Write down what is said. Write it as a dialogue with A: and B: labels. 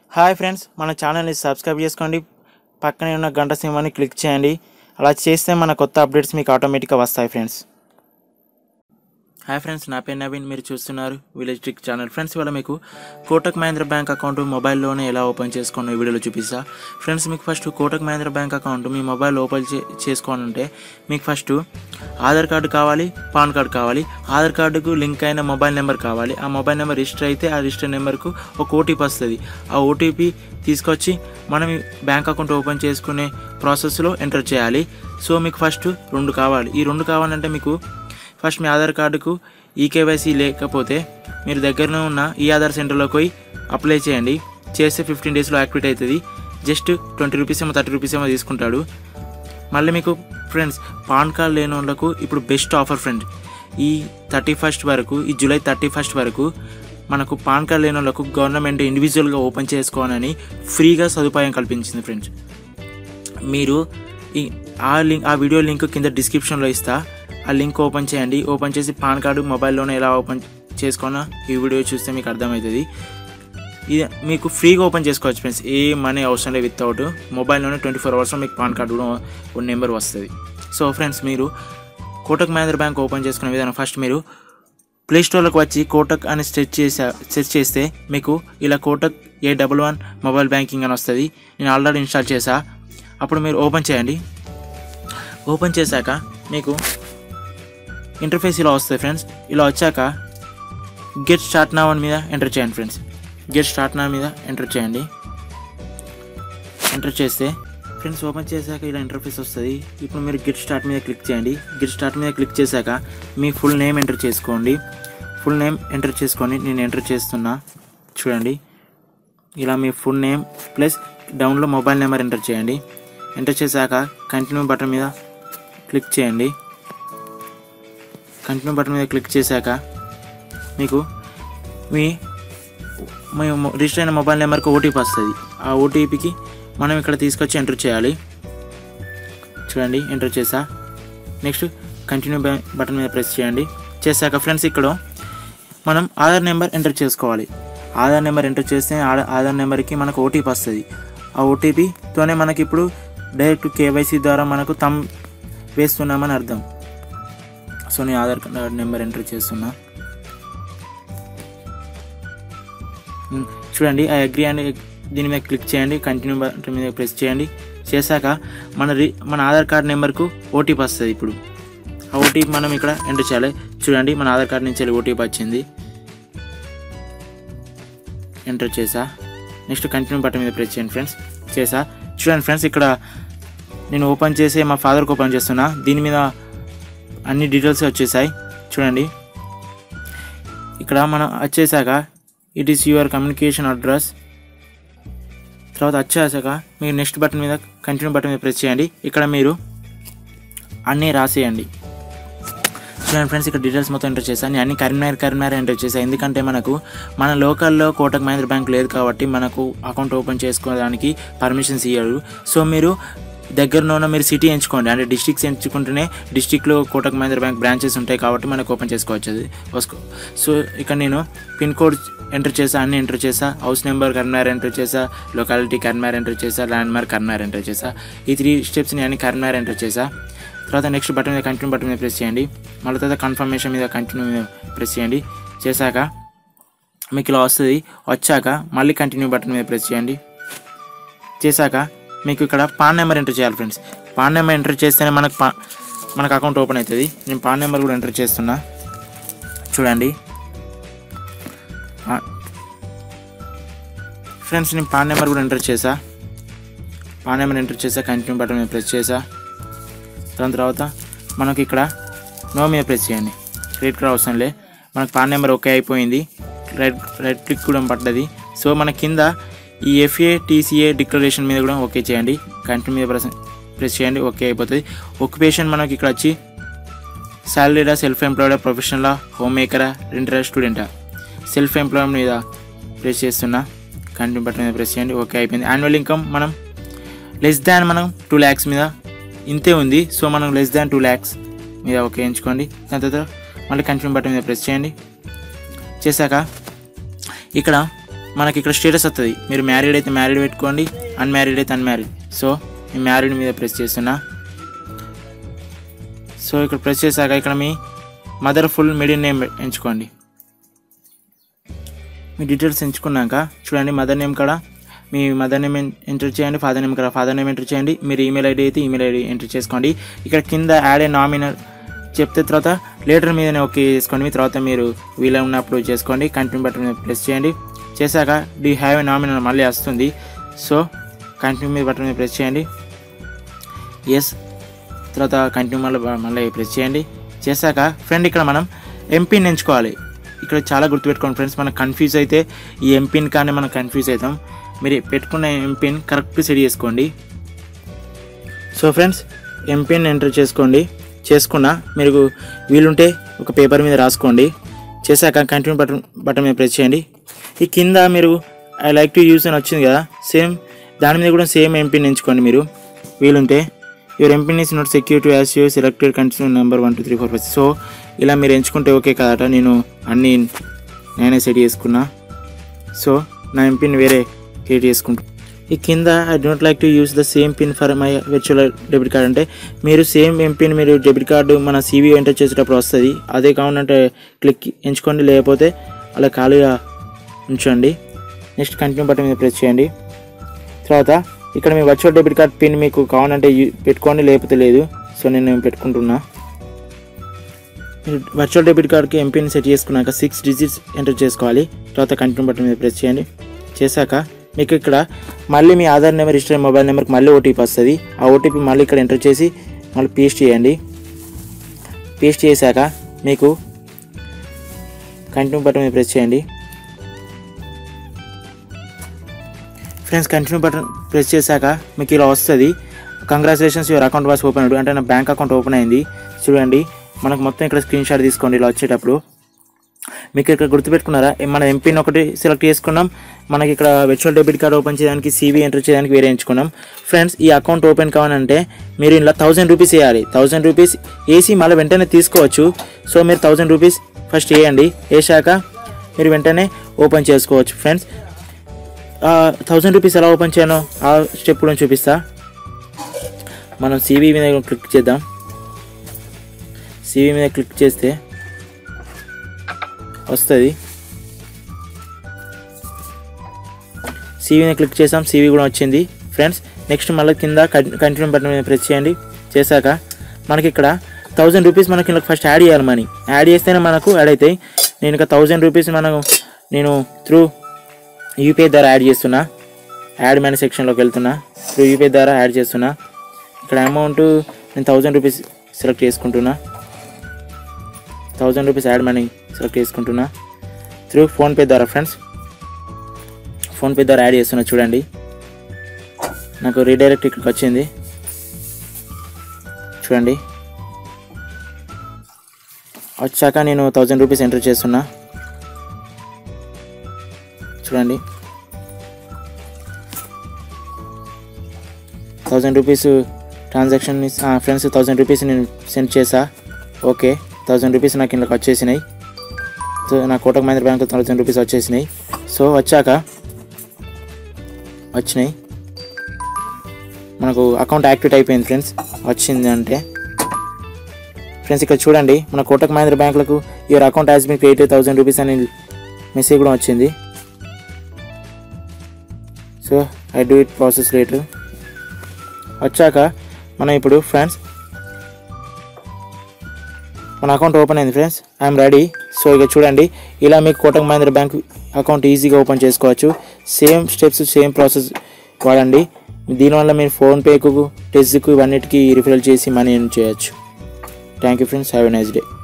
A: hi friends మన ఛానల్ని subscribe చేసుకోండి పక్కనే ఉన్న గంట సింహాన్ని క్లిక్ చేయండి అలా చేస్తే మన కొత్త అప్డేట్స్ మీకు ఆటోమేటిక్గా వస్తాయి ఫ్రెండ్స్ హాయ్ ఫ్రెండ్స్ నా పేరు నవీన్ మీరు చూస్తున్నారు విలేజ్ ట్రిక్ ఛానల్ ఫ్రెండ్స్ ఇవాళ మీకు కోటక్ మహేంద్ర బ్యాంక్ అకౌంట్ మొబైల్లోనే ఎలా ఓపెన్ చేసుకోండి ఈ వీడియోలో చూపిస్తా ఫ్రెండ్స్ మీకు first Kotak Mahindra bank account మీ మొబైల్ ఓపెన్ చే చేసుకోవాలంటే మీకు ఫస్ట్ ఆధార్ కార్డు కావాలి పాన్ కార్డు కావాలి ఆధార్ కార్డుకు లింక్ అయిన మొబైల్ నెంబర్ కావాలి ఆ మొబైల్ నెంబర్ రిజిస్టర్ అయితే ఆ రిజిస్టర్ నెంబర్కు ఒక ఓటీపీ వస్తుంది ఆ ఓటీపీ తీసుకొచ్చి మనం ఈ బ్యాంక్ అకౌంట్ ఓపెన్ చేసుకునే ప్రాసెస్లో ఎంటర్ చేయాలి సో మీకు ఫస్ట్ రెండు కావాలి ఈ రెండు కావాలంటే మీకు ఫస్ట్ మీ ఆధార్ కార్డుకు ఈకేవైసీ లేకపోతే మీరు దగ్గరలో ఉన్న ఈ ఆధార్ సెంటర్లోకి పోయి అప్లై చేయండి చేస్తే ఫిఫ్టీన్ డేస్లో యాక్టివేట్ అవుతుంది జస్ట్ ట్వంటీ రూపీస్ ఏమో థర్టీ రూపీస్ ఏమో తీసుకుంటాడు మళ్ళీ మీకు ఫ్రెండ్స్ పాన్ కార్డ్ లేని వాళ్ళకు ఇప్పుడు బెస్ట్ ఆఫర్ ఫ్రెండ్ ఈ థర్టీ ఫస్ట్ వరకు ఈ జూలై థర్టీ ఫస్ట్ వరకు మనకు పాన్ కార్డ్ లేని వాళ్ళకు గవర్నమెంట్ ఇండివిజువల్గా ఓపెన్ చేసుకోవాలని ఫ్రీగా సదుపాయం కల్పించింది ఫ్రెండ్స్ మీరు ఈ ఆ లింక్ ఆ వీడియో లింక్ కింద డిస్క్రిప్షన్లో ఇస్తా ఆ లింక్ ఓపెన్ చేయండి ఓపెన్ చేసి పాన్ కార్డు మొబైల్లోనే ఎలా ఓపెన్ చేసుకోనో ఈ వీడియో చూస్తే మీకు అర్థమవుతుంది ఇది మీకు ఫ్రీగా ఓపెన్ చేసుకోవచ్చు ఫ్రెండ్స్ ఏ మనీ అవసరం లేదు వితౌట్ మొబైల్లోనే ట్వంటీ ఫోర్ అవర్స్లో మీకు పాన్ కార్డు కూడా ఒక నెంబర్ వస్తుంది సో ఫ్రెండ్స్ మీరు కోటక్ మహేంద్ర బ్యాంక్ ఓపెన్ చేసుకునే విధానం ఫస్ట్ మీరు ప్లే స్టోర్లోకి వచ్చి కోటక్ అని సెర్చ్ చేసా సెర్చ్ చేస్తే మీకు ఇలా Kotak A double one mobile banking అని వస్తుంది నేను ఆల్రెడీ ఇన్స్టాల్ చేసా అప్పుడు మీరు ఓపెన్ చేయండి ఓపెన్ చేశాక మీకు ఇంటర్ఫేస్ ఇలా వస్తుంది ఫ్రెండ్స్ ఇలా వచ్చాక గెట్ స్టార్ట్ నా వన్ మీద ఎంటర్ చేయండి ఫ్రెండ్స్ గెట్ స్టార్ట్ నా మీద ఎంటర్ చేయండి ఎంటర్ చేస్తే ఫ్రెండ్స్ ఓపెన్ చేశాక ఇలా ఇంటర్ఫేస్ వస్తుంది ఇప్పుడు మీరు గెట్ స్టార్ట్ మీద క్లిక్ చేయండి గెట్ స్టార్ట్ మీద క్లిక్ చేశాక మీ ఫుల్ నేమ్ ఎంటర్ చేసుకోండి ఫుల్ నేమ్ ఎంటర్ చేసుకొని నేను ఎంటర్ చేస్తున్నా చూడండి ఇలా మీ ఫుల్ నేమ్ ప్లస్ డౌన్లో మొబైల్ నెంబర్ ఎంటర్ చేయండి ఎంటర్ చేశాక కంటిన్యూ బటన్ మీద క్లిక్ చేయండి కంటిన్యూ బటన్ మీద క్లిక్ చేశాక మీకు మీ మీ మొ- రిజిస్టర్ అయిన మొబైల్ నెంబర్కి ఓటీపీ వస్తుంది ఆ ఓటీపీకి మనం ఇక్కడ తీసుకొచ్చి ఎంటర్ చేయాలి చూడండి ఎంటర్ చేసా నెక్స్ట్ కంటిన్యూ బ- బటన్ మీద ప్రెస్ చేయండి చేశాక ఫ్రెండ్స్ ఇక్కడ మనం ఆధార్ నెంబర్ ఎంటర్ చేసుకోవాలి ఆధార్ నెంబర్ ఎంటర్ చేస్తే ఆ- ఆధార్ నెంబర్కి మనకు ఓటీపీ వస్తుంది ఆ ఓటీపీతోనే మనకి ఇప్పుడు డైరెక్ట్ కేవైసీ ద్వారా మనకు తమ్ వేస్తున్నామని అర్థం సో నేను ఆధార్ కార్డ్ నెంబర్ ఎంటర్ చేస్తున్నా ఉమ్, చూడండి ఐ అగ్రి అండ్ దీని మీద క్లిక్ చేయండి కంటిన్యూ బటన్ మీద ప్రెస్ చేయండి చేశాక మన రి మన ఆధార్ కార్డ్ నెంబర్కు ఓటీపీ వస్తుంది ఇప్పుడు ఆ ఓటీపీ మనం ఇక్కడ ఎంటర్ చేయాలి చూడండి మన ఆధార్ కార్డ్ నుంచి ఓటీపీ వచ్చింది ఎంటర్ చేసా నెక్స్ట్ కంటిన్యూ బటన్ మీద ప్రెస్ చేయండి ఫ్రెండ్స్ చేసా చూడండి ఫ్రెండ్స్ ఇక్కడ నేను ఓపెన్ చేసి మా ఫాదర్కి ఓపెన్ చేస్తున్నా దీని మీద అన్ని డీటెయిల్స్ వచ్చేసాయి చూడండి ఇక్కడ మనం వచ్చేసాక it is your communication address తర్వాత వచ్చేసాక మీరు నెక్స్ట్ బటన్ మీద కంటిన్యూ బటన్ మీద ప్రెస్ చేయండి ఇక్కడ మీరు అన్నీ రాసేయండి చూడండి ఫ్రెండ్స్ ఇక్కడ డీటెయిల్స్ మొత్తం ఎంటర్ చేశాను నేను అన్ని కరీంనగర్ కరీంనగర్ ఎంటర్ చేశాను ఎందుకంటే మనకు మన లోకల్లో కోటక్ మహేంద్ర బ్యాంక్ లేదు కాబట్టి మనకు అకౌంట్ ఓపెన్ చేసుకోవడానికి పర్మిషన్స్ ఇయ్యరు సో మీరు దగ్గరలో ఉన్న మీరు సిటీ ఎంచుకోండి అంటే డిస్ట్రిక్ట్స్ ఎంచుకుంటేనే డిస్ట్రిక్ట్లో కోటక్ మహేంద్ర బ్యాంక్ బ్రాంచెస్ ఉంటాయి కాబట్టి మనకు ఓపెన్ చేసుకోవచ్చు అది వస్కో సో ఇక్కడ నేను పిన్ కోడ్ ఎంటర్ చేసా అన్ని ఎంటర్ చేసా హౌస్ నెంబర్ కరీంనగర్ ఎంటర్ చేసా లొకాలిటీ కరీంనగర్ ఎంటర్ చేసా ల్యాండ్ మార్క్ కరీంనగర్ ఎంటర్ చేసా ఈ త్రీ స్టెప్స్ నేను అన్ని కరీంనగర్ ఎంటర్ చేసా తర్వాత నెక్స్ట్ బటన్ మీద కంటిన్యూ బటన్ మీద ప్రెస్ చేయండి మళ్ళీ తర్వాత కన్ఫర్మేషన్ మీద కంటిన్యూ మీద ప్రెస్ చేయండి చేశాక మీకు ఇలా వస్తుంది వచ్చాక మళ్ళీ కంటిన్యూ బటన్ మీద ప్రెస్ చేయండి చేశాక మీకు ఇక్కడ పాన్ నెంబర్ ఎంటర్ చేయాలి ఫ్రెండ్స్ పాన్ నెంబర్ ఎంటర్ చేస్తేనే మనకు పా మనకు అకౌంట్ ఓపెన్ అవుతుంది నేను పాన్ నెంబర్ కూడా ఎంటర్ చేస్తున్నా చూడండి ఆ- ఫ్రెండ్స్ నేను పాన్ నెంబర్ కూడా ఎంటర్ చేసా పాన్ నెంబర్ ఎంటర్ చేసా కంటిన్యూ బటన్ మీద ప్రెస్ చేసా దాని తర్వాత మనకి ఇక్కడ నో మీద ప్రెస్ చేయండి క్రెడిట్ కార్డ్ అవసరం లే మనకు పాన్ నెంబర్ ఓకే అయిపోయింది రైట్ రైట్ క్లిక్ కూడా పడ్డది సో మన కింద ఈ ఎఫ్ఏ టీసీఏ డిక్లరేషన్ మీద కూడా ఓకే చేయండి కంటిన్యూ మీద ప్రెస్ ప్రెస్ చేయండి ఓకే అయిపోతుంది ఒక్యుపేషన్ మనకి ఇక్కడ వచ్చి సాలరీడా సెల్ఫ్ ఎంప్లాయిడా ప్రొఫెషనలా హోమ్ మేకరా రెంటరా స్టూడెంటా సెల్ఫ్ ఎంప్లాయ్ మీద ప్రెస్ చేస్తున్నా కంటిన్యూ బటన్ మీద ప్రెస్ చేయండి ఓకే అయిపోయింది యాన్యువల్ ఇన్కమ్ మనం లెస్ దాన్ మనం టూ ల్యాక్స్ మీద ఇంతే ఉంది సో మనం లెస్ దాన్ టూ ల్యాక్స్ మీద ఓకే ఎంచుకోండి దాని తర్వాత మళ్ళీ కంటిన్యూ బటన్ మీద ప్రెస్ చేయండి చేశాక ఇక్కడ మనకి ఇక్కడ స్టేటస్ వస్తుంది మీరు మ్యారీడ్ అయితే మ్యారీడ్ పెట్టుకోండి అన్మ్యారీడ్ అయితే అన్మ్యారీడ్ సో ఈ మ్యారీడ్ మీద ప్రెస్ చేస్తున్నా సో ఇక్కడ ప్రెస్ చేశాక ఇక్కడ మీ మదర్ ఫుల్ మిడిల్ నేమ్ ఎంచుకోండి మీ డీటెయిల్స్ ఎంచుకున్నాక చూడండి మదర్ నేమ్ కాడ మీ మదర్ నేమ్ ఎంటర్ చేయండి ఫాదర్ నేమ్ కాడ ఫాదర్ నేమ్ ఎంటర్ చేయండి మీరు ఈమెయిల్ ఐడి అయితే ఈమెయిల్ ఐడి ఎంటర్ చేసుకోండి ఇక్కడ కింద యాడ్ ఏ నామినల్ చెప్తే తర్వాత లేటర్ మీదనే ఓకే చేసుకోండి మీ తర్వాత మీరు వీలు ఉన్నప్పుడు చేసుకోండి కంటిన్యూ బటన్ మీద ప్రెస్ చేయండి చేశాక డీ హ్యావ్ ఏ నామినల్ మళ్ళీ వస్తుంది సో కంటిన్యూ మీద బటన్ మీద ప్రెస్ చేయండి ఎస్ తర్వాత కంటిన్యూ మళ్ళీ మళ్ళీ ప్రెస్ చేయండి చేశాక ఫ్రెండ్ ఇక్కడ మనం ఎంపిన్ ఎంచుకోవాలి ఇక్కడ చాలా గుర్తుపెట్టుకోండి ఫ్రెండ్స్ మనం కన్ఫ్యూజ్ అయితే ఈ ఎంపిన్ కానీ మనం కన్ఫ్యూజ్ అవుతాం మీరు పెట్టుకున్న ఎంపిన్ కరెక్ట్ సెట్ చేసుకోండి సో ఫ్రెండ్స్ ఎంపిన్ ఎంటర్ చేసుకోండి చేసుకున్న మీరు వీలుంటే ఒక పేపర్ మీద రాసుకోండి చేశాక కంటిన్యూ బటన్ బటన్ మీద ప్రెస్ చేయండి ఈ కింద మీరు ఐ లైక్ టు యూస్ అని వచ్చింది కదా సేమ్ దాని మీద కూడా సేమ్ ఎంపిన్ ఎంచుకోండి మీరు వీలుంటే your MPIN is not secure to as your selected continue number one two three four five so ఇలా మీరు ఎంచుకుంటే ఓకే కదట నేను అన్నీ నేనే సెట్ చేసుకున్నా సో నా ఎంపిన్ వేరే క్రియేట్ చేసుకుంటా ఈ కింద I don't like to use the same pin for my virtual debit card అంటే మీరు సేమ్ ఎంపిన్ మీరు డెబిట్ కార్డు మన సీవీ ఎంటర్ చేసేటప్పుడు వస్తుంది అదే కావాలంటే క్లిక్ ఎంచుకోండి లేకపోతే అలా ఖాళీగా ఉంచండి నెక్స్ట్ కంటిన్యూ బటన్ మీద ప్రెస్ చేయండి తర్వాత ఇక్కడ మీ వర్చువల్ డెబిట్ కార్డ్ పిన్ మీకు కావాలంటే యూ- పెట్టుకోండి లేకపోతే లేదు సో నేను పెట్టుకుంటున్నా మీరు వర్చువల్ డెబిట్ కార్డ్కి ఎంపిన్ సెట్ చేసుకున్నాక సిక్స్ డిజిట్స్ ఎంటర్ చేసుకోవాలి తర్వాత కంటిన్యూ బటన్ మీద ప్రెస్ చేయండి చేశాక మీకు ఇక్కడ మళ్ళీ మీ ఆధార్ నెంబర్ రిజిస్టర్ మొబైల్ నెంబర్కి మళ్ళీ ఓటీపీ వస్తుంది ఆ ఓటీపీ మళ్ళీ ఇక్కడ ఎంటర్ చేసి మళ్ళీ పేస్ట్ చేయండి పేస్ట్ చేశాక మీకు కంటిన్యూ బటన్ మీద ప్రెస్ చేయండి ఫ్రెండ్స్ కంటిన్యూ బటన్ ప్రెస్ చేశాక మీకు ఇలా వస్తుంది congratulations your account was open అంటే నా బ్యాంక్ అకౌంట్ ఓపెన్ అయింది చూడండి మనకు మొత్తం ఇక్కడ స్క్రీన్ షాట్ తీసుకోండి ఇలా వచ్చేటప్పుడు మీకు ఇక్కడ గుర్తుపెట్టుకున్నారా మన ఎంపిన్ ఒకటి సెలెక్ట్ చేసుకున్నాం మనకి ఇక్కడ విర్చువల్ డెబిట్ కార్డ్ ఓపెన్ చేయడానికి సీవీ ఎంటర్ చేయడానికి వేరే ఎంచుకున్నాం ఫ్రెండ్స్ ఈ అకౌంట్ ఓపెన్ కావాలంటే మీరు ఇలా థౌజండ్ రూపీస్ వేయాలి థౌజండ్ రూపీస్ వేసి మళ్ళీ వెంటనే తీసుకోవచ్చు సో మీరు థౌజండ్ రూపీస్ ఫస్ట్ వేయండి వేసాక మీరు వెంటనే ఓపెన్ చేసుకోవచ్చు ఫ్రెండ్స్ థౌజండ్ రూపీస్ ఎలా ఓపెన్ చేయను ఆ స్టెప్ కూడా చూపిస్తా మనం సీవీ మీద క్లిక్ చేద్దాం సీవీ మీద క్లిక్ చేస్తే వస్తుంది సీవీ మీద క్లిక్ చేసాం సీవీ కూడా వచ్చింది ఫ్రెండ్స్ నెక్స్ట్ మళ్ళీ కింద కంటిన్యూ బటన్ మీద ప్రెస్ చేయండి చేశాక మనకి ఇక్కడ థౌజండ్ రూపీస్ మనకి ఇలా ఫస్ట్ యాడ్ చేయాలి మనీ యాడ్ చేస్తేనే మనకు యాడ్ అవుతాయి నేను ఇక థౌజండ్ రూపీస్ మనం నేను త్రూ యూపీఐ ద్వారా యాడ్ చేస్తున్నా యాడ్ మనీ సెక్షన్లోకి వెళ్తున్నా త్రూ యూపీఐ ద్వారా యాడ్ చేస్తున్నా ఇక్కడ అమౌంట్ నేను థౌజండ్ రూపీస్ సెలెక్ట్ చేసుకుంటున్నా thousand rupees add money select చేసుకుంటున్నా త్రూ ఫోన్పే ద్వారా ఫ్రెండ్స్ ఫోన్పే ద్వారా యాడ్ చేస్తున్నా చూడండి నాకు రీడైరెక్ట్ ఇక్కడికి వచ్చింది చూడండి వచ్చాక నేను థౌజండ్ రూపీస్ ఎంటర్ చేస్తున్నా చూడండి thousand rupees transaction friends thousand rupees నేను సెండ్ చేసా ఓకే థౌజండ్ రూపీస్ నాకు ఇంట్లోకి వచ్చేసినాయి సో నా Kotak Mahindra bank thousand rupees వచ్చేసినాయి సో వచ్చాక వచ్చినాయి మనకు అకౌంట్ యాక్టివేట్ అయిపోయింది ఫ్రెండ్స్ వచ్చింది అంటే ఫ్రెండ్స్ ఇక్కడ చూడండి మన కోటక్ మహేంద్ర బ్యాంకులకు your account has been created thousand rupees అని మెసేజ్ కూడా వచ్చింది so I do it process later వచ్చాక మనం ఇప్పుడు ఫ్రెండ్స్ మన అకౌంట్ ఓపెన్ అయింది ఫ్రెండ్స్ ఐఎమ్ రెడీ సో ఇక చూడండి ఇలా మీకు కోటక్ మహేంద్ర బ్యాంక్ అకౌంట్ ఈజీగా ఓపెన్ చేసుకోవచ్చు సేమ్ స్టెప్స్ సేమ్ ప్రాసెస్ వాడండి దీనివల్ల మీరు ఫోన్పేకు టెస్ట్కు ఇవన్నిటికీ రిఫరల్ చేసి మనీ ఎర్న్ చేయొచ్చు thank you friends have a nice day